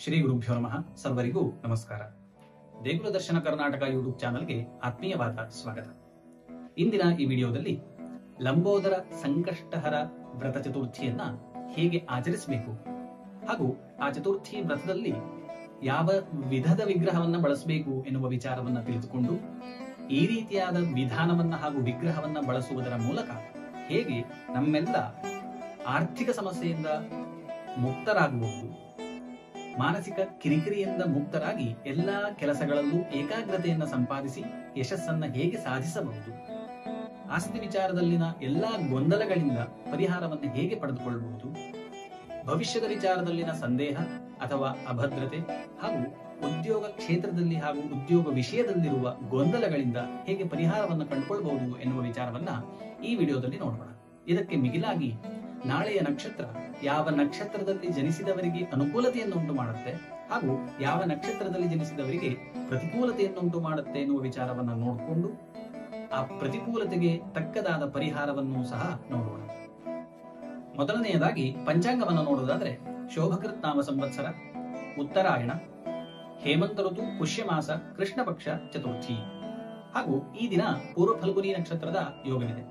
ಶ್ರೀ ಗುರುಭ್ಯೋ ನಮಃ ಸರ್ವರಿಗೂ ನಮಸ್ಕಾರ ದೇಗುಲ ದರ್ಶನ ಕರ್ನಾಟಕ ಯೂಟ್ಯೂಬ್ ಚಾನಲ್ಗೆ ಆತ್ಮೀಯವಾದ ಸ್ವಾಗತ ಇಂದಿನ ಈ ವಿಡಿಯೋದಲ್ಲಿ ಲಂಬೋದರ ಸಂಕಷ್ಟಹರ ವ್ರತ ಚತುರ್ಥಿಯನ್ನ ಹೇಗೆ ಆಚರಿಸಬೇಕು ಹಾಗೂ ಆ ಚತುರ್ಥಿ ವ್ರತದಲ್ಲಿ ಯಾವ ವಿಧದ ವಿಗ್ರಹವನ್ನ ಬಳಸಬೇಕು ಎನ್ನುವ ವಿಚಾರವನ್ನ ತಿಳಿದುಕೊಂಡು ಈ ರೀತಿಯಾದ ವಿಧಾನವನ್ನ ಹಾಗೂ ವಿಗ್ರಹವನ್ನ ಬಳಸುವುದರ ಮೂಲಕ ಹೇಗೆ ನಮ್ಮೆಲ್ಲ ಆರ್ಥಿಕ ಸಮಸ್ಯೆಯಿಂದ ಮುಕ್ತರಾಗಬಹುದು ಮಾನಸಿಕ ಕಿರಿಕಿರಿಯಿಂದ ಮುಕ್ತರಾಗಿ ಎಲ್ಲಾ ಕೆಲಸಗಳಲ್ಲೂ ಏಕಾಗ್ರತೆಯನ್ನ ಸಂಪಾದಿಸಿ ಯಶಸ್ಸನ್ನ ಹೇಗೆ ಸಾಧಿಸಬಹುದು ಆಸ್ತಿ ವಿಚಾರದಲ್ಲಿನ ಎಲ್ಲಾ ಗೊಂದಲಗಳಿಂದ ಪರಿಹಾರವನ್ನು ಹೇಗೆ ಪಡೆದುಕೊಳ್ಳಬಹುದು ಭವಿಷ್ಯದ ವಿಚಾರದಲ್ಲಿನ ಸಂದೇಹ ಅಥವಾ ಅಭದ್ರತೆ ಹಾಗೂ ಉದ್ಯೋಗ ಕ್ಷೇತ್ರದಲ್ಲಿ ಹಾಗೂ ಉದ್ಯೋಗ ವಿಷಯದಲ್ಲಿರುವ ಗೊಂದಲಗಳಿಂದ ಹೇಗೆ ಪರಿಹಾರವನ್ನು ಕಂಡುಕೊಳ್ಳಬಹುದು ಎನ್ನುವ ವಿಚಾರವನ್ನ ಈ ವಿಡಿಯೋದಲ್ಲಿ ನೋಡೋಣ ಇದಕ್ಕೆ ಮಿಗಿಲಾಗಿ ನಾಳೆಯ ನಕ್ಷತ್ರ ಯಾವ ನಕ್ಷತ್ರದಲ್ಲಿ ಜನಿಸಿದವರಿಗೆ ಅನುಕೂಲತೆಯನ್ನು ಉಂಟು ಮಾಡುತ್ತೆ ಹಾಗೂ ಯಾವ ನಕ್ಷತ್ರದಲ್ಲಿ ಜನಿಸಿದವರಿಗೆ ಪ್ರತಿಕೂಲತೆಯನ್ನುಂಟು ಮಾಡುತ್ತೆ ಎನ್ನುವ ವಿಚಾರವನ್ನ ನೋಡಿಕೊಂಡು ಆ ಪ್ರತಿಕೂಲತೆಗೆ ತಕ್ಕದಾದ ಪರಿಹಾರವನ್ನು ಸಹ ನೋಡೋಣ ಮೊದಲನೆಯದಾಗಿ ಪಂಚಾಂಗವನ್ನು ನೋಡುವುದಾದ್ರೆ ಶೋಭಕೃತ್ ನಾಮ ಸಂವತ್ಸರ ಉತ್ತರಾಯಣ ಹೇಮಂತ ಋತು ಪುಷ್ಯಮಾಸ ಕೃಷ್ಣ ಪಕ್ಷ ಚತುರ್ಥಿ ಹಾಗೂ ಈ ದಿನ ಪೂರ್ವ ಫಲ್ಗುನಿ ನಕ್ಷತ್ರದ ಯೋಗವಿದೆ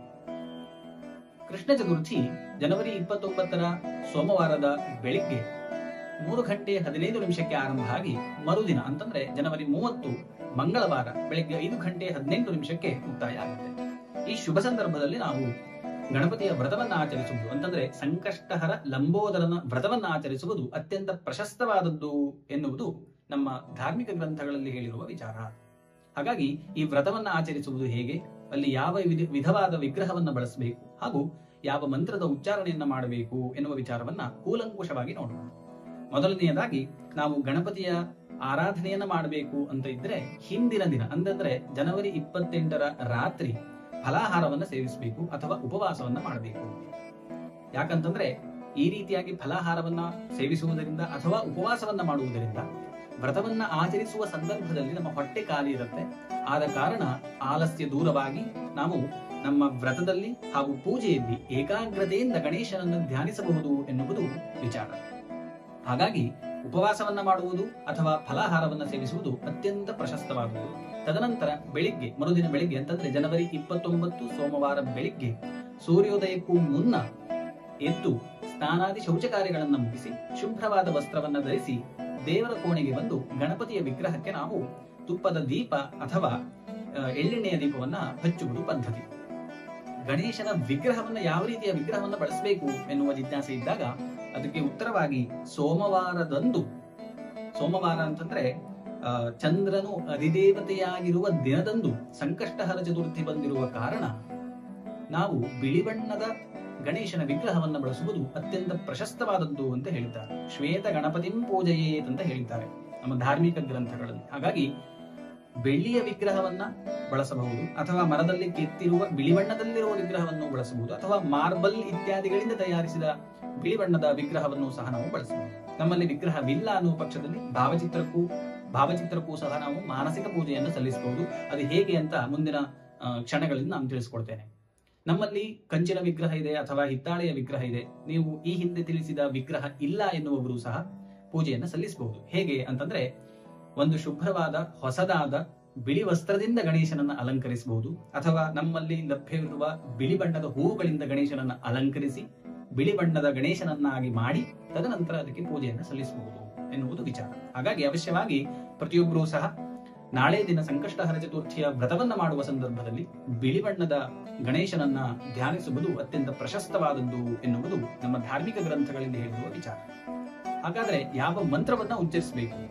ಕೃಷ್ಣ ಚತುರ್ಥಿ ಜನವರಿ ಇಪ್ಪತ್ತೊಂಬತ್ತರ ಸೋಮವಾರದ ಬೆಳಿಗ್ಗೆ ಮೂರು ಗಂಟೆ ಹದಿನೈದು ನಿಮಿಷಕ್ಕೆ ಆರಂಭ ಆಗಿ ಮರುದಿನ ಅಂತಂದ್ರೆ ಜನವರಿ ಮೂವತ್ತು ಮಂಗಳವಾರ ಬೆಳಿಗ್ಗೆ ಐದು ಗಂಟೆ ಹದಿನೆಂಟು ನಿಮಿಷಕ್ಕೆ ಮುಕ್ತಾಯ ಆಗುತ್ತೆ ಈ ಶುಭ ಸಂದರ್ಭದಲ್ಲಿ ನಾವು ಗಣಪತಿಯ ವ್ರತವನ್ನ ಆಚರಿಸುವುದು ಅಂತಂದ್ರೆ ಸಂಕಷ್ಟಹರ ಲಂಬೋದರನ ವ್ರತವನ್ನ ಆಚರಿಸುವುದು ಅತ್ಯಂತ ಪ್ರಶಸ್ತವಾದದ್ದು ಎನ್ನುವುದು ನಮ್ಮ ಧಾರ್ಮಿಕ ಗ್ರಂಥಗಳಲ್ಲಿ ಹೇಳಿರುವ ವಿಚಾರ ಹಾಗಾಗಿ ಈ ವ್ರತವನ್ನ ಆಚರಿಸುವುದು ಹೇಗೆ ಅಲ್ಲಿ ಯಾವ ವಿಧ ವಿಧವಾದ ವಿಗ್ರಹವನ್ನ ಬಳಸಬೇಕು ಹಾಗೂ ಯಾವ ಮಂತ್ರದ ಉಚ್ಚಾರಣೆಯನ್ನ ಮಾಡಬೇಕು ಎನ್ನುವ ವಿಚಾರವನ್ನ ಕೂಲಂಕುಷವಾಗಿ ನೋಡೋಣ ಮೊದಲನೆಯದಾಗಿ ನಾವು ಗಣಪತಿಯ ಆರಾಧನೆಯನ್ನ ಮಾಡಬೇಕು ಅಂತ ಇದ್ರೆ ಹಿಂದಿನ ದಿನ ಅಂತಂದ್ರೆ ಜನವರಿ ಇಪ್ಪತ್ತೆಂಟರ ರಾತ್ರಿ ಫಲಾಹಾರವನ್ನ ಸೇವಿಸಬೇಕು ಅಥವಾ ಉಪವಾಸವನ್ನ ಮಾಡಬೇಕು ಯಾಕಂತಂದ್ರೆ ಈ ರೀತಿಯಾಗಿ ಫಲಾಹಾರವನ್ನ ಸೇವಿಸುವುದರಿಂದ ಅಥವಾ ಉಪವಾಸವನ್ನ ಮಾಡುವುದರಿಂದ ವ್ರತವನ್ನ ಆಚರಿಸುವ ಸಂದರ್ಭದಲ್ಲಿ ನಮ್ಮ ಹೊಟ್ಟೆ ಖಾಲಿ ಇರುತ್ತೆ ಆದ ಕಾರಣ ಆಲಸ್ಯ ದೂರವಾಗಿ ನಾವು ನಮ್ಮ ವ್ರತದಲ್ಲಿ ಹಾಗೂ ಪೂಜೆಯಲ್ಲಿ ಏಕಾಗ್ರತೆಯಿಂದ ಗಣೇಶನನ್ನು ಧ್ಯಾನಿಸಬಹುದು ಎನ್ನುವುದು ವಿಚಾರ ಹಾಗಾಗಿ ಉಪವಾಸವನ್ನ ಮಾಡುವುದು ಅಥವಾ ಫಲಾಹಾರವನ್ನ ಸೇವಿಸುವುದು ಅತ್ಯಂತ ಪ್ರಶಸ್ತವಾದುದು ತದನಂತರ ಬೆಳಿಗ್ಗೆ ಮರುದಿನ ಬೆಳಿಗ್ಗೆ ಅಂತಂದ್ರೆ ಜನವರಿ ಇಪ್ಪತ್ತೊಂಬತ್ತು ಸೋಮವಾರ ಬೆಳಿಗ್ಗೆ ಸೂರ್ಯೋದಯಕ್ಕೂ ಮುನ್ನ ಎದ್ದು ಸ್ನಾನಾದಿ ಶೌಚ ಕಾರ್ಯಗಳನ್ನ ಮುಗಿಸಿ ಶುಭ್ರವಾದ ವಸ್ತ್ರವನ್ನ ಧರಿಸಿ ದೇವರ ಕೋಣೆಗೆ ಬಂದು ಗಣಪತಿಯ ವಿಗ್ರಹಕ್ಕೆ ನಾವು ತುಪ್ಪದ ದೀಪ ಅಥವಾ ಆ, ಎಳ್ಳೆಣ್ಣೆಯ ದೀಪವನ್ನ ಹಚ್ಚುವುದು ಪದ್ಧತಿ ಗಣೇಶನ ವಿಗ್ರಹವನ್ನ ಯಾವ ರೀತಿಯ ವಿಗ್ರಹವನ್ನ ಬಳಸಬೇಕು ಎನ್ನುವ ಜಿಜ್ಞಾಸೆ ಇದ್ದಾಗ ಅದಕ್ಕೆ ಉತ್ತರವಾಗಿ ಸೋಮವಾರದಂದು ಸೋಮವಾರ ಅಂತಂದ್ರೆ ಆ, ಚಂದ್ರನು ಅಧಿದೇವತೆಯಾಗಿರುವ ದಿನದಂದು ಸಂಕಷ್ಟಹರ ಚತುರ್ಥಿ ಬಂದಿರುವ ಕಾರಣ ನಾವು ಬಿಳಿ ಬಣ್ಣದ ಗಣೇಶನ ವಿಗ್ರಹವನ್ನ ಬಳಸುವುದು ಅತ್ಯಂತ ಪ್ರಶಸ್ತವಾದದ್ದು ಅಂತ ಹೇಳಿದ್ದಾರೆ ಶ್ವೇತ ಗಣಪತಿಂ ಪೂಜೆಯೇತ್ ಅಂತ ಹೇಳಿದ್ದಾರೆ ನಮ್ಮ ಧಾರ್ಮಿಕ ಗ್ರಂಥಗಳಲ್ಲಿ ಹಾಗಾಗಿ ಬೆಳ್ಳಿಯ ವಿಗ್ರಹವನ್ನ ಬಳಸಬಹುದು ಅಥವಾ ಮರದಲ್ಲಿ ಕೆತ್ತಿರುವ ಬಿಳಿ ಬಣ್ಣದಲ್ಲಿರುವ ವಿಗ್ರಹವನ್ನು ಬಳಸಬಹುದು ಅಥವಾ ಮಾರ್ಬಲ್ ಇತ್ಯಾದಿಗಳಿಂದ ತಯಾರಿಸಿದ ಬಿಳಿ ಬಣ್ಣದ ವಿಗ್ರಹವನ್ನು ಸಹ ನಾವು ಬಳಸಬಹುದು ನಮ್ಮಲ್ಲಿ ವಿಗ್ರಹವಿಲ್ಲ ಅನ್ನುವ ಪಕ್ಷದಲ್ಲಿ ಭಾವಚಿತ್ರಕ್ಕೂ ಭಾವಚಿತ್ರಕ್ಕೂ ಸಹ ನಾವು ಮಾನಸಿಕ ಪೂಜೆಯನ್ನು ಸಲ್ಲಿಸಬಹುದು ಅದು ಹೇಗೆ ಅಂತ ಮುಂದಿನ ಆ, ಕ್ಷಣಗಳಲ್ಲಿ ನಾನು ತಿಳಿಸ್ಕೊಡ್ತೇನೆ ನಮ್ಮಲ್ಲಿ ಕಂಚಿನ ವಿಗ್ರಹ ಇದೆ ಅಥವಾ ಹಿತ್ತಾಳೆಯ ವಿಗ್ರಹ ಇದೆ ನೀವು ಈ ಹಿಂದೆ ತಿಳಿಸಿದ ವಿಗ್ರಹ ಇಲ್ಲ ಎನ್ನುವವರು ಸಹ ಪೂಜೆಯನ್ನು ಸಲ್ಲಿಸಬಹುದು ಹೇಗೆ ಅಂತಂದ್ರೆ ಒಂದು ಶುಭ್ರವಾದ ಹೊಸದಾದ ಬಿಳಿ ವಸ್ತ್ರದಿಂದ ಗಣೇಶನನ್ನ ಅಲಂಕರಿಸಬಹುದು ಅಥವಾ ನಮ್ಮಲ್ಲಿ ಲಭ್ಯವಿರುವ ಬಿಳಿ ಬಣ್ಣದ ಹೂವುಗಳಿಂದ ಗಣೇಶನನ್ನ ಅಲಂಕರಿಸಿ ಬಿಳಿ ಬಣ್ಣದ ಗಣೇಶನನ್ನಾಗಿ ಮಾಡಿ ತದನಂತರ ಅದಕ್ಕೆ ಪೂಜೆಯನ್ನು ಸಲ್ಲಿಸಬಹುದು ಎನ್ನುವುದು ವಿಚಾರ ಹಾಗಾಗಿ ಅವಶ್ಯವಾಗಿ ಪ್ರತಿಯೊಬ್ಬರೂ ಸಹ ನಾಳೆ ದಿನ ಸಂಕಷ್ಟಹರ ಚತುರ್ಥಿಯ ವ್ರತವನ್ನ ಮಾಡುವ ಸಂದರ್ಭದಲ್ಲಿ ಬಿಳಿ ಬಣ್ಣದ ಗಣೇಶನನ್ನ ಧ್ಯಾನಿಸುವುದು ಅತ್ಯಂತ ಪ್ರಶಸ್ತವಾದದ್ದು ಎನ್ನುವುದು ನಮ್ಮ ಧಾರ್ಮಿಕ ಗ್ರಂಥಗಳಲ್ಲಿ ಹೇಳಿರುವ ವಿಚಾರ ಹಾಗಾದ್ರೆ ಯಾವ ಮಂತ್ರವನ್ನ ಉಚ್ಚರಿಸಬೇಕು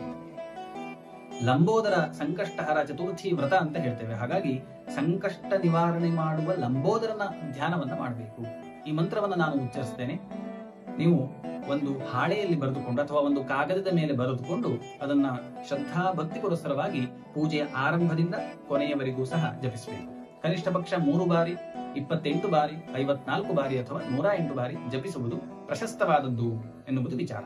ಲಂಬೋದರ ಸಂಕಷ್ಟಹರ ಚತುರ್ಥಿ ವ್ರತ ಅಂತ ಹೇಳ್ತೇವೆ ಹಾಗಾಗಿ ಸಂಕಷ್ಟ ನಿವಾರಣೆ ಮಾಡುವ ಲಂಬೋದರನ ಧ್ಯಾನವನ್ನ ಮಾಡಬೇಕು ಈ ಮಂತ್ರವನ್ನ ನಾನು ಉಚ್ಚರಿಸ್ತೇನೆ ನೀವು ಒಂದು ಹಾಳೆಯಲ್ಲಿ ಬರೆದುಕೊಂಡು ಅಥವಾ ಒಂದು ಕಾಗದದ ಮೇಲೆ ಬರೆದುಕೊಂಡು ಅದನ್ನ ಶ್ರದ್ಧಾ ಭಕ್ತಿ ಪುರಸ್ಸರವಾಗಿ ಪೂಜೆಯ ಆರಂಭದಿಂದ ಕೊನೆಯವರೆಗೂ ಸಹ ಜಪಿಸಬೇಕು ಕನಿಷ್ಠ ಪಕ್ಷ ಮೂರು ಬಾರಿ ಇಪ್ಪತ್ತೆಂಟು ಬಾರಿ ಐವತ್ನಾಲ್ಕು ಬಾರಿ ಅಥವಾ ನೂರ ಎಂಟು ಬಾರಿ ಜಪಿಸುವುದು ಪ್ರಶಸ್ತವಾದದ್ದು ಎನ್ನುವುದು ವಿಚಾರ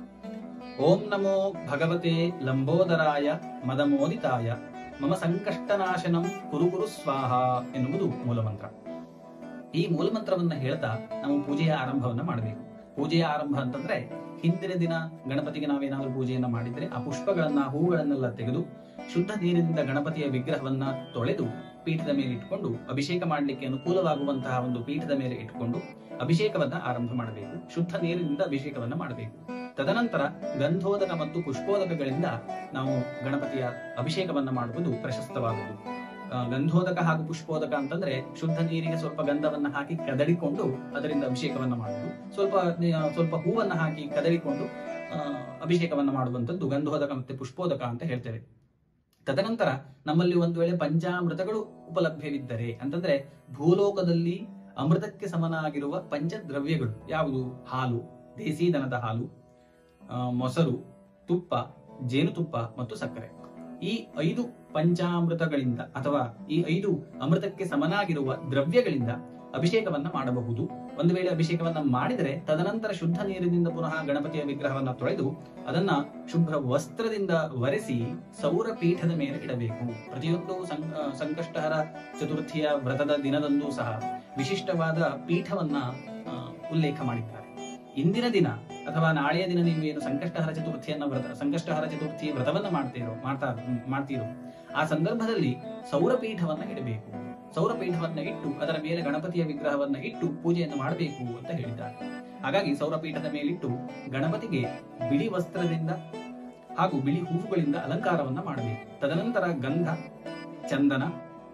ಓಂ ನಮೋ ಭಗವತೆ ಲಂಬೋದರಾಯ ಮದಮೋದಿತಾಯ ಮಮ ಸಂಕಷ್ಟನಾಶನಂ ಕುರು ಕುರು ಸ್ವಾಹ ಎನ್ನುವುದು ಮೂಲಮಂತ್ರ ಈ ಮೂಲಮಂತ್ರವನ್ನ ಹೇಳ್ತಾ ನಾವು ಪೂಜೆಯ ಆರಂಭವನ್ನ ಮಾಡಬೇಕು ಪೂಜೆಯ ಆರಂಭ ಅಂತಂದ್ರೆ ಹಿಂದಿನ ದಿನ ಗಣಪತಿಗೆ ನಾವೇನಾದ್ರೂ ಪೂಜೆಯನ್ನ ಮಾಡಿದ್ರೆ ಆ ಪುಷ್ಪಗಳನ್ನ ಹೂಗಳನ್ನೆಲ್ಲ ತೆಗೆದು ಶುದ್ಧ ನೀರಿನಿಂದ ಗಣಪತಿಯ ವಿಗ್ರಹವನ್ನ ತೊಳೆದು ಪೀಠದ ಮೇಲೆ ಇಟ್ಕೊಂಡು ಅಭಿಷೇಕ ಮಾಡಲಿಕ್ಕೆ ಅನುಕೂಲವಾಗುವಂತಹ ಒಂದು ಪೀಠದ ಮೇಲೆ ಇಟ್ಕೊಂಡು ಅಭಿಷೇಕವನ್ನ ಆರಂಭ ಮಾಡಬೇಕು ಶುದ್ಧ ನೀರಿನಿಂದ ಅಭಿಷೇಕವನ್ನ ಮಾಡಬೇಕು ತದನಂತರ ಗಂಧೋದಕ ಮತ್ತು ಪುಷ್ಪೋದಕಗಳಿಂದ ನಾವು ಗಣಪತಿಯ ಅಭಿಷೇಕವನ್ನ ಮಾಡುವುದು ಪ್ರಶಸ್ತವಾದುದು ಆ, ಗಂಧೋದಕ ಹಾಗೂ ಪುಷ್ಪೋದಕ ಅಂತಂದ್ರೆ ಶುದ್ಧ ನೀರಿಗೆ ಸ್ವಲ್ಪ ಗಂಧವನ್ನ ಹಾಕಿ ಕದಡಿಕೊಂಡು ಅದರಿಂದ ಅಭಿಷೇಕವನ್ನ ಮಾಡುವುದು ಸ್ವಲ್ಪ ಆ, ಸ್ವಲ್ಪ ಹೂವನ್ನ ಹಾಕಿ ಕದಡಿಕೊಂಡು ಆ, ಅಭಿಷೇಕವನ್ನ ಮಾಡುವಂತದ್ದು ಗಂಧೋದಕ ಮತ್ತೆ ಪುಷ್ಪೋದಕ ಅಂತ ಹೇಳ್ತೇವೆ ತದನಂತರ ನಮ್ಮಲ್ಲಿ ಒಂದು ವೇಳೆ ಪಂಚಾಮೃತಗಳು ಉಪಲಭ್ಯವಿದ್ದರೆ ಅಂತಂದ್ರೆ ಭೂಲೋಕದಲ್ಲಿ ಅಮೃತಕ್ಕೆ ಸಮನಾಗಿರುವ ಪಂಚದ್ರವ್ಯಗಳು ಯಾವುದು ಹಾಲು ದೇಸಿ ದನದ ಹಾಲು ಆ, ಮೊಸರು ತುಪ್ಪ ಜೇನುತುಪ್ಪ ಮತ್ತು ಸಕ್ಕರೆ ಈ ಐದು ಪಂಚಾಮೃತಗಳಿಂದ ಅಥವಾ ಈ ಐದು ಅಮೃತಕ್ಕೆ ಸಮನಾಗಿರುವ ದ್ರವ್ಯಗಳಿಂದ ಅಭಿಷೇಕವನ್ನ ಮಾಡಬಹುದು ಒಂದು ವೇಳೆ ಅಭಿಷೇಕವನ್ನ ಮಾಡಿದರೆ ತದನಂತರ ಶುದ್ಧ ನೀರಿನಿಂದ ಪುನಃ ಗಣಪತಿಯ ವಿಗ್ರಹವನ್ನ ತೊಳೆದು ಅದನ್ನ ಶುಭ್ರ ವಸ್ತ್ರದಿಂದ ಒರೆಸಿ ಸೌರ ಪೀಠದ ಮೇಲೆ ಇಡಬೇಕು ಪ್ರತಿಯೊಂದು ಸಂ- ಆ, ಸಂಕಷ್ಟಹರ ಚತುರ್ಥಿಯ ವ್ರತದ ದಿನದಂದು ಸಹ ವಿಶಿಷ್ಟವಾದ ಪೀಠವನ್ನ ಆ, ಉಲ್ಲೇಖ ಮಾಡಿದ್ದಾರೆ ಇಂದಿನ ದಿನ ಅಥವಾ ನಾಳೆಯ ದಿನ ನೀವು ಏನು ಸಂಕಷ್ಟಹರ ಚತುರ್ಥಿಯನ್ನ ವ್ರತ ಸಂಕಷ್ಟಹರ ಚತುರ್ಥಿ ವ್ರತವನ್ನ ಮಾಡ್ತೀರೋ ಮಾಡ್ತಾ ಮಾಡ್ತೀರೋ ಆ ಸಂದರ್ಭದಲ್ಲಿ ಸೌರಪೀಠವನ್ನ ಇಡಬೇಕು ಸೌರಪೀಠವನ್ನ ಇಟ್ಟು ಅದರ ಮೇಲೆ ಗಣಪತಿಯ ವಿಗ್ರಹವನ್ನ ಇಟ್ಟು ಪೂಜೆಯನ್ನು ಮಾಡಬೇಕು ಅಂತ ಹೇಳಿದ್ದಾರೆ ಹಾಗಾಗಿ ಸೌರಪೀಠದ ಮೇಲಿಟ್ಟು ಗಣಪತಿಗೆ ಬಿಳಿ ವಸ್ತ್ರದಿಂದ ಹಾಗೂ ಬಿಳಿ ಹೂವುಗಳಿಂದ ಅಲಂಕಾರವನ್ನ ಮಾಡಬೇಕು ತದನಂತರ ಗಂಧ ಚಂದನ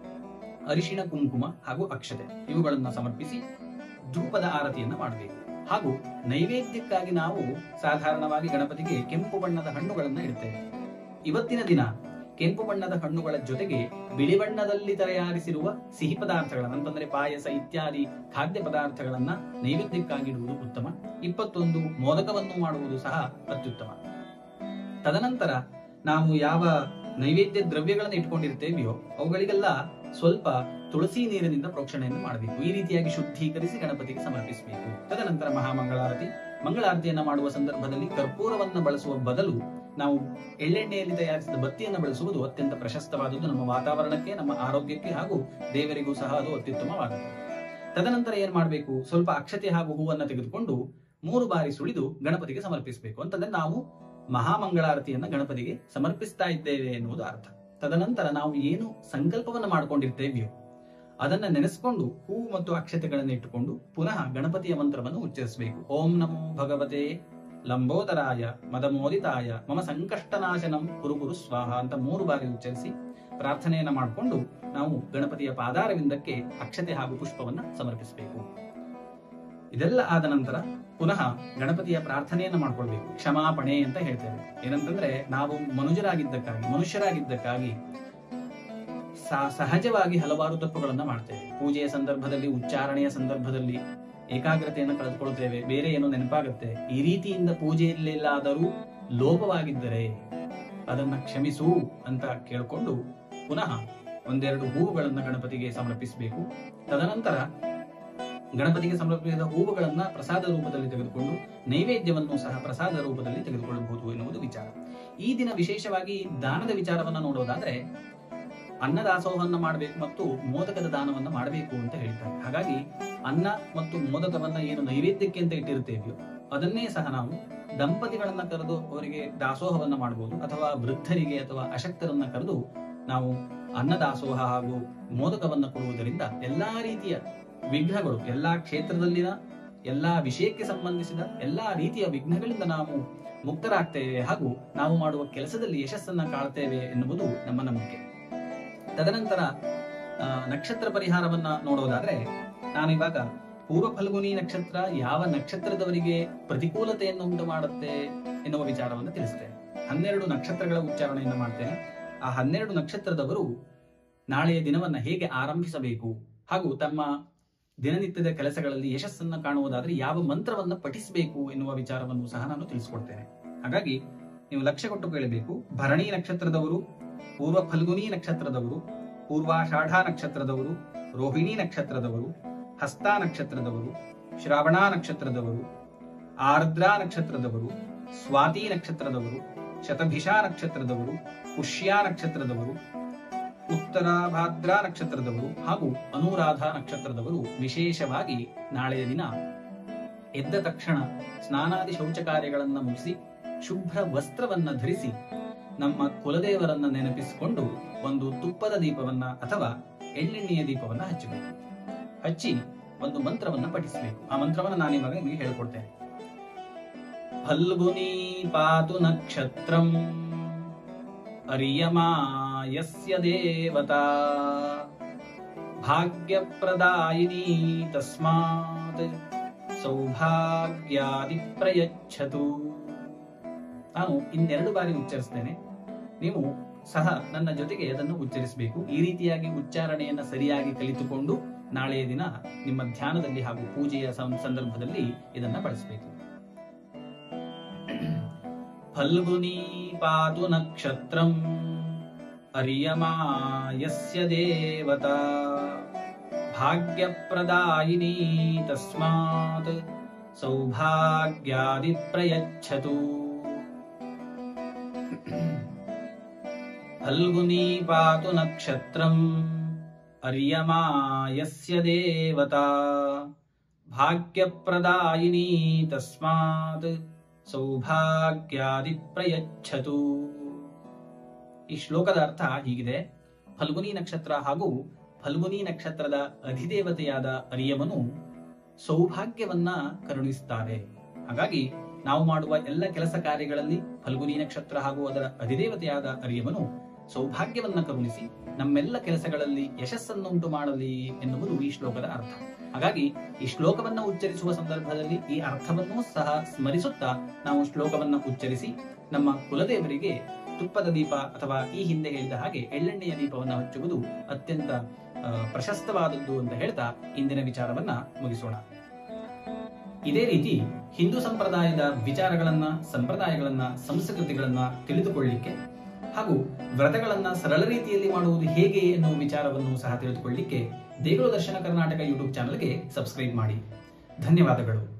ಅರಿಶಿಣ ಕುಂಕುಮ ಹಾಗೂ ಅಕ್ಷತೆ ಇವುಗಳನ್ನ ಸಮರ್ಪಿಸಿ ಧೂಪದ ಆರತಿಯನ್ನ ಮಾಡಬೇಕು ಹಾಗೂ ನೈವೇದ್ಯಕ್ಕಾಗಿ ನಾವು ಸಾಧಾರಣವಾಗಿ ಗಣಪತಿಗೆ ಕೆಂಪು ಬಣ್ಣದ ಹಣ್ಣುಗಳನ್ನ ಇಡ್ತೇವೆ ಇವತ್ತಿನ ದಿನ ಕೆಂಪು ಬಣ್ಣದ ಹಣ್ಣುಗಳ ಜೊತೆಗೆ ಬಿಳಿ ಬಣ್ಣದಲ್ಲಿ ತಯಾರಿಸಿರುವ ಸಿಹಿ ಪದಾರ್ಥಗಳನ್ನ ಅಂತಂದ್ರೆ ಪಾಯಸ ಇತ್ಯಾದಿ ಖಾದ್ಯ ಪದಾರ್ಥಗಳನ್ನ ನೈವೇದ್ಯಕ್ಕಾಗಿ ಇಡುವುದು ಉತ್ತಮ ಇಪ್ಪತ್ತೊಂದು ಮೋದಕವನ್ನು ಮಾಡುವುದು ಸಹ ಅತ್ಯುತ್ತಮ ತದನಂತರ ನಾವು ಯಾವ ನೈವೇದ್ಯ ದ್ರವ್ಯಗಳನ್ನು ಇಟ್ಕೊಂಡಿರ್ತೇವೆಯೋ ಅವುಗಳಿಗೆಲ್ಲ ಸ್ವಲ್ಪ ತುಳಸಿ ನೀರಿನಿಂದ ಪ್ರೋಕ್ಷಣೆಯನ್ನು ಮಾಡಬೇಕು ಈ ರೀತಿಯಾಗಿ ಶುದ್ಧೀಕರಿಸಿ ಗಣಪತಿಗೆ ಸಮರ್ಪಿಸಬೇಕು ತದನಂತರ ಮಹಾಮಂಗಳಾರತಿ ಮಂಗಳಾರತಿಯನ್ನ ಮಾಡುವ ಸಂದರ್ಭದಲ್ಲಿ ಕರ್ಪೂರವನ್ನು ಬಳಸುವ ಬದಲು ನಾವು ಎಳ್ಳೆಣ್ಣೆಯಲ್ಲಿ ತಯಾರಿಸಿದ ಬತ್ತಿಯನ್ನು ಬಳಸುವುದು ಅತ್ಯಂತ ಪ್ರಶಸ್ತವಾದದ್ದು ನಮ್ಮ ವಾತಾವರಣಕ್ಕೆ ನಮ್ಮ ಆರೋಗ್ಯಕ್ಕೆ ಹಾಗೂ ದೇವರಿಗೂ ಸಹ ಅದು ಅತ್ಯುತ್ತಮವಾದದ್ದು ತದನಂತರ ಏನ್ ಮಾಡಬೇಕು ಸ್ವಲ್ಪ ಅಕ್ಷತೆ ಹಾಗೂ ಹೂವನ್ನ ತೆಗೆದುಕೊಂಡು ಮೂರು ಬಾರಿ ಸುಳಿದು ಗಣಪತಿಗೆ ಸಮರ್ಪಿಸಬೇಕು ಅಂತಂದ್ರೆ ನಾವು ಮಹಾಮಂಗಳಾರತಿಯನ್ನ ಗಣಪತಿಗೆ ಸಮರ್ಪಿಸ್ತಾ ಇದ್ದೇವೆ ಎನ್ನುವುದು ಅರ್ಥ ತದನಂತರ ನಾವು ಏನು ಸಂಕಲ್ಪವನ್ನ ಮಾಡ್ಕೊಂಡಿರ್ತೇವೆಯೋ ಅದನ್ನ ನೆನೆಸ್ಕೊಂಡು ಹೂವು ಮತ್ತು ಅಕ್ಷತೆಗಳನ್ನು ಇಟ್ಟುಕೊಂಡು ಪುನಃ ಗಣಪತಿಯ ಮಂತ್ರವನ್ನು ಉಚ್ಚರಿಸಬೇಕು ಓಂ ನಮೋ ಭಗವತೆ ಲಂಬೋದರಾಯ ಮದಮೋದಿತಾಯ ಮಮ ಸಂಕಷ್ಟನಾಶನಂ ಕುರು ಗುರು ಸ್ವಾಹ ಅಂತ ಮೂರು ಬಾರಿ ಉಚ್ಚರಿಸಿ ಪ್ರಾರ್ಥನೆಯನ್ನ ಮಾಡಿಕೊಂಡು ನಾವು ಗಣಪತಿಯ ಪಾದಾರವಿಂದಕ್ಕೆ ಅಕ್ಷತೆ ಹಾಗೂ ಪುಷ್ಪವನ್ನ ಸಮರ್ಪಿಸಬೇಕು ಇದೆಲ್ಲ ಆದ ನಂತರ ಪುನಃ ಗಣಪತಿಯ ಪ್ರಾರ್ಥನೆಯನ್ನ ಮಾಡ್ಕೊಳ್ಬೇಕು ಕ್ಷಮಾಪಣೆ ಅಂತ ಹೇಳ್ತೇವೆ ಏನಂತಂದ್ರೆ ನಾವು ಮನುಜರಾಗಿದ್ದಕ್ಕಾಗಿ ಮನುಷ್ಯರಾಗಿದ್ದಕ್ಕಾಗಿ ಸ- ಸಹಜವಾಗಿ ಹಲವಾರು ತಪ್ಪುಗಳನ್ನ ಮಾಡ್ತೇವೆ ಪೂಜೆಯ ಸಂದರ್ಭದಲ್ಲಿ ಉಚ್ಚಾರಣೆಯ ಸಂದರ್ಭದಲ್ಲಿ ಏಕಾಗ್ರತೆಯನ್ನು ಕಳೆದುಕೊಳ್ತೇವೆ ಬೇರೆ ಏನೋ ನೆನಪಾಗುತ್ತೆ ಈ ರೀತಿಯಿಂದ ಪೂಜೆಯಲ್ಲೆಲ್ಲಾದರೂ ಲೋಪವಾಗಿದ್ದರೆ ಅದನ್ನ ಕ್ಷಮಿಸು ಅಂತ ಕೇಳಿಕೊಂಡು ಪುನಃ ಒಂದೆರಡು ಹೂವುಗಳನ್ನ ಗಣಪತಿಗೆ ಸಮರ್ಪಿಸಬೇಕು ತದನಂತರ ಗಣಪತಿಗೆ ಸಮರ್ಪಿಸಿದ ಹೂವುಗಳನ್ನ ಪ್ರಸಾದ ರೂಪದಲ್ಲಿ ತೆಗೆದುಕೊಂಡು ನೈವೇದ್ಯವನ್ನು ಸಹ ಪ್ರಸಾದ ರೂಪದಲ್ಲಿ ತೆಗೆದುಕೊಳ್ಳಬಹುದು ಎನ್ನುವುದು ವಿಚಾರ ಈ ದಿನ ವಿಶೇಷವಾಗಿ ದಾನದ ವಿಚಾರವನ್ನ ನೋಡೋದಾದ್ರೆ ಅನ್ನದಾಸೋಹವನ್ನ ಮಾಡಬೇಕು ಮತ್ತು ಮೋದಕದ ದಾನವನ್ನ ಮಾಡಬೇಕು ಅಂತ ಹೇಳ್ತಾರೆ ಹಾಗಾಗಿ ಅನ್ನ ಮತ್ತು ಮೋದಕವನ್ನ ಏನು ನೈವೇದ್ಯಕ್ಕೆ ಅಂತ ಇಟ್ಟಿರ್ತೇವೆಯೋ ಅದನ್ನೇ ಸಹ ನಾವು ದಂಪತಿಗಳನ್ನ ಕರೆದು ಅವರಿಗೆ ದಾಸೋಹವನ್ನ ಮಾಡಬಹುದು ಅಥವಾ ವೃದ್ಧರಿಗೆ ಅಥವಾ ಅಶಕ್ತರನ್ನ ಕರೆದು ನಾವು ಅನ್ನದಾಸೋಹ ಹಾಗೂ ಮೋದಕವನ್ನ ಕೊಡುವುದರಿಂದ ಎಲ್ಲಾ ರೀತಿಯ ವಿಘ್ನಗಳು ಎಲ್ಲಾ ಕ್ಷೇತ್ರದಲ್ಲಿನ ಎಲ್ಲಾ ವಿಷಯಕ್ಕೆ ಸಂಬಂಧಿಸಿದ ಎಲ್ಲಾ ರೀತಿಯ ವಿಘ್ನಗಳಿಂದ ನಾವು ಮುಕ್ತರಾಗ್ತೇವೆ ಹಾಗೂ ನಾವು ಮಾಡುವ ಕೆಲಸದಲ್ಲಿ ಯಶಸ್ಸನ್ನ ಕಾಳ್ತೇವೆ ಎನ್ನುವುದು ನಮ್ಮ ನಂಬಿಕೆ ತದನಂತರ ಆ, ನಕ್ಷತ್ರ ಪರಿಹಾರವನ್ನ ನೋಡೋದಾದ್ರೆ ನಾನು ಇವಾಗ ಪೂರ್ವ ಫಲ್ಗುನಿ ನಕ್ಷತ್ರ ಯಾವ ನಕ್ಷತ್ರದವರಿಗೆ ಪ್ರತಿಕೂಲತೆಯನ್ನು ಉಂಟು ಮಾಡುತ್ತೆ ಎನ್ನುವ ವಿಚಾರವನ್ನು ತಿಳಿಸ್ತೇನೆ ಹನ್ನೆರಡು ನಕ್ಷತ್ರಗಳ ಉಚ್ಚಾರಣೆಯನ್ನು ಮಾಡ್ತೇನೆ ಆ ಹನ್ನೆರಡು ನಕ್ಷತ್ರದವರು ನಾಳೆಯ ದಿನವನ್ನ ಹೇಗೆ ಆರಂಭಿಸಬೇಕು ಹಾಗೂ ತಮ್ಮ ದಿನನಿತ್ಯದ ಕೆಲಸಗಳಲ್ಲಿ ಯಶಸ್ಸನ್ನ ಕಾಣುವುದಾದ್ರೆ ಯಾವ ಮಂತ್ರವನ್ನ ಪಠಿಸಬೇಕು ಎನ್ನುವ ವಿಚಾರವನ್ನು ಸಹ ನಾನು ತಿಳಿಸ್ಕೊಡ್ತೇನೆ ಹಾಗಾಗಿ ನೀವು ಲಕ್ಷ್ಯ ಕೊಟ್ಟು ಕೇಳಬೇಕು ಭರಣಿ ನಕ್ಷತ್ರದವರು ಪೂರ್ವ ಫಲ್ಗುನಿ ನಕ್ಷತ್ರದವರು ಪೂರ್ವಾಷಾಢ ನಕ್ಷತ್ರದವರು ರೋಹಿಣಿ ನಕ್ಷತ್ರದವರು ಹಸ್ತ ನಕ್ಷತ್ರದವರು ಶ್ರಾವಣ ನಕ್ಷತ್ರದವರು ಆರ್ದ್ರಾ ನಕ್ಷತ್ರದವರು ಸ್ವಾತಿ ನಕ್ಷತ್ರದವರು ಶತಭಿಷಾ ನಕ್ಷತ್ರದವರು ಪುಷ್ಯ ನಕ್ಷತ್ರದವರು ಉತ್ತರಾಭಾದ್ರಾ ನಕ್ಷತ್ರದವರು ಹಾಗೂ ಅನುರಾಧ ನಕ್ಷತ್ರದವರು ವಿಶೇಷವಾಗಿ ನಾಳೆಯ ದಿನ ಎದ್ದ ತಕ್ಷಣ ಸ್ನಾನಾದಿ ಶೌಚ ಕಾರ್ಯಗಳನ್ನ ಮುಗಿಸಿ ಶುಭ್ರ ವಸ್ತ್ರವನ್ನ ಧರಿಸಿ ನಮ್ಮ ಕುಲದೇವರನ್ನ ನೆನಪಿಸಿಕೊಂಡು ಒಂದು ತುಪ್ಪದ ದೀಪವನ್ನ ಅಥವಾ ಎಳ್ಳೆಣ್ಣೆಯ ದೀಪವನ್ನ ಹಚ್ಚಬೇಕು ಹಚ್ಚಿ ಒಂದು ಮಂತ್ರವನ್ನ ಪಠಿಸಬೇಕು ಆ ಮಂತ್ರವನ್ನ ನಾನು ಇವಾಗ ನಿಮಗೆ ಹೇಳ್ಕೊಡ್ತೇನೆ ಫಲ್ಗುನಿ ಪಾತು ನಕ್ಷತ್ರಂ ಅರಿಯಮಾ ಯಸ್ಯ ದೇವತಾ ಭಾಗ್ಯಪ್ರದಾಯಿನಿ ತಸ್ಮಾತ್ ಸೌಭಾಗ್ಯಾದಿ ಪ್ರಯಚ್ಛತು ನಾನು ಇನ್ನೆರಡು ಬಾರಿ ಉಚ್ಚರಿಸ್ತೇನೆ ನೀವು ಸಹ ನನ್ನ ಜೊತೆಗೆ ಅದನ್ನು ಉಚ್ಚರಿಸಬೇಕು ಈ ರೀತಿಯಾಗಿ ಉಚ್ಚಾರಣೆಯನ್ನ ಸರಿಯಾಗಿ ಕಲಿತುಕೊಂಡು ನಾಳೆಯ ದಿನ ನಿಮ್ಮ ಧ್ಯಾನದಲ್ಲಿ ಹಾಗೂ ಪೂಜೆಯ ಸಂ- ಸಂದರ್ಭದಲ್ಲಿ ಇದನ್ನ ಬಳಸಬೇಕು ಫಲ್ಗುನಿ ಪಾತು ನಕ್ಷತ್ರಂ ಅರಿಯಮಾ ಯಸ್ಯ ದೇವತಾ ಭಾಗ್ಯಪ್ರದಾಯಿನಿ ತಸ್ಮಾತ್ ಸೌಭಾಗ್ಯಾದಿ ಪ್ರಯಚ್ಛತು ಫಲ್ಗುನಿ ಪಾತು ನಕ್ಷತ್ರಂ ಅರ್ಯಮಾ ಯಸ್ಯ ದೇವತಾ ಭಾಗ್ಯಪ್ರದಾಯಿನಿ ತಸ್ಮಾತ್ ಸೌಭಾಗ್ಯಾದಿ ಪ್ರಯಚ್ಛತು ಈ ಶ್ಲೋಕದ ಅರ್ಥ ಹೀಗಿದೆ ಫಲ್ಗುನಿ ನಕ್ಷತ್ರ ಹಾಗೂ ಫಲ್ಗುನಿ ನಕ್ಷತ್ರದ ಅಧಿದೇವತೆಯಾದ ಅರಿಯಮನು ಸೌಭಾಗ್ಯವನ್ನ ಕರುಣಿಸುತ್ತಾರೆ ಹಾಗಾಗಿ ನಾವು ಮಾಡುವ ಎಲ್ಲ ಕೆಲಸ ಕಾರ್ಯಗಳಲ್ಲಿ ಫಲ್ಗುನಿ ನಕ್ಷತ್ರ ಹಾಗೂ ಅದರ ಅಧಿದೇವತೆಯಾದ ಅರಿಯಮನು ಸೌಭಾಗ್ಯವನ್ನ ಕರುಣಿಸಿ ನಮ್ಮೆಲ್ಲ ಕೆಲಸಗಳಲ್ಲಿ ಯಶಸ್ಸನ್ನುಂಟು ಮಾಡಲಿ ಎನ್ನುವುದು ಈ ಶ್ಲೋಕದ ಅರ್ಥ ಹಾಗಾಗಿ ಈ ಶ್ಲೋಕವನ್ನ ಉಚ್ಚರಿಸುವ ಸಂದರ್ಭದಲ್ಲಿ ಈ ಅರ್ಥವನ್ನೂ ಸಹ ಸ್ಮರಿಸುತ್ತಾ ನಾವು ಶ್ಲೋಕವನ್ನ ಉಚ್ಚರಿಸಿ ನಮ್ಮ ಕುಲದೇವರಿಗೆ ತುಪ್ಪದ ದೀಪ ಅಥವಾ ಈ ಹಿಂದೆ ಹೇಳಿದ ಹಾಗೆ ಎಳ್ಳೆಣ್ಣೆಯ ದೀಪವನ್ನ ಹಚ್ಚುವುದು ಅತ್ಯಂತ ಆ, ಪ್ರಶಸ್ತವಾದದ್ದು ಅಂತ ಹೇಳ್ತಾ ಇಂದಿನ ವಿಚಾರವನ್ನ ಮುಗಿಸೋಣ ಇದೇ ರೀತಿ ಹಿಂದೂ ಸಂಪ್ರದಾಯದ ವಿಚಾರಗಳನ್ನ ಸಂಪ್ರದಾಯಗಳನ್ನ ಸಂಸ್ಕೃತಿಗಳನ್ನ ತಿಳಿದುಕೊಳ್ಳಿಕ್ಕೆ ಹಾಗೂ ವ್ರತಗಳನ್ನ ಸರಳ ರೀತಿಯಲ್ಲಿ ಮಾಡುವುದು ಹೇಗೆ ಎನ್ನುವ ವಿಚಾರವನ್ನು ಸಹ ತಿಳಿದುಕೊಳ್ಳಿಕ್ಕೆ ದೇಗುಲ ದರ್ಶನ ಕರ್ನಾಟಕ ಯೂಟ್ಯೂಬ್ ಚಾನಲ್ಗೆ ಸಬ್ಸ್ಕ್ರೈಬ್ ಮಾಡಿ ಧನ್ಯವಾದಗಳು